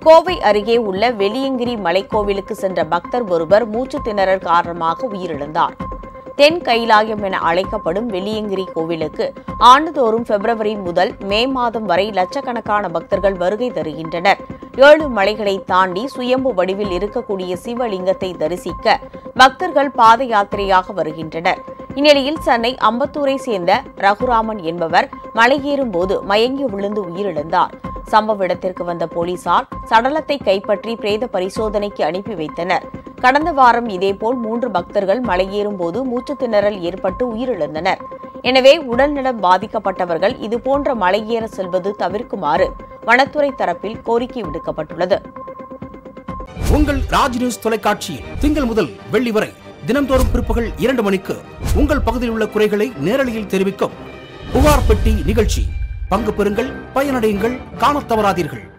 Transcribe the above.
கோவை அருகே உள்ள வெளியங்கிரி மலைக்கோவிலுக்கு சென்ற பக்தர் ஒருவர் மூச்சு திணறல் காரணமாக உயிரிழந்தார் தென் கைலாயம் என அழைக்கப்படும் வெளியங்கிரி கோவிலுக்கு ஆண்டுதோறும் பிப்ரவரி முதல் மே மாதம் வரை லட்சக்கணக்கான பக்தர்கள் வருகை தருகின்றனர் ஏழு மலைகளை தாண்டி சுயம்பு வடிவில் இருக்கக்கூடிய சிவலிங்கத்தை தரிசிக்க பக்தர்கள் பாத யாத்திரையாக வருகின்றனர் இந்நிலையில் சென்னை அம்பத்தூரை சேர்ந்த ரகுராமன் என்பவர் மலையேறும் போது மயங்கி விழுந்து உயிரிழந்தார் சம்பவ இடத்திற்கு வந்த போலீசார் சடலத்தை கைப்பற்றி பிரேத பரிசோதனைக்கு அனுப்பி வைத்தனர் கடந்த வாரம் இதேபோல் மூன்று பக்தர்கள் மலையேறும் போது மூச்சுத் திணறல் ஏற்பட்டு உயிரிழந்தனர் எனவே உடல்நலம் பாதிக்கப்பட்டவர்கள் இதுபோன்ற மலையேற செல்வது தவிர்க்குமாறு வனத்துறை தரப்பில் கோரிக்கை விடுக்கப்பட்டுள்ளது உங்கள் ராஜ் நியூஸ் தொலைக்காட்சியில் திங்கள் முதல் வெள்ளி வரை தினம்தோறும் பிற்பகல் இரண்டு மணிக்கு உங்கள் பகுதியில் உள்ள குறைகளை நேரலையில் தெரிவிக்கும் புகார் பெட்டி நிகழ்ச்சி பங்கு பெறுங்கள் பயனடையுங்கள் காணத் தவறாதீர்கள்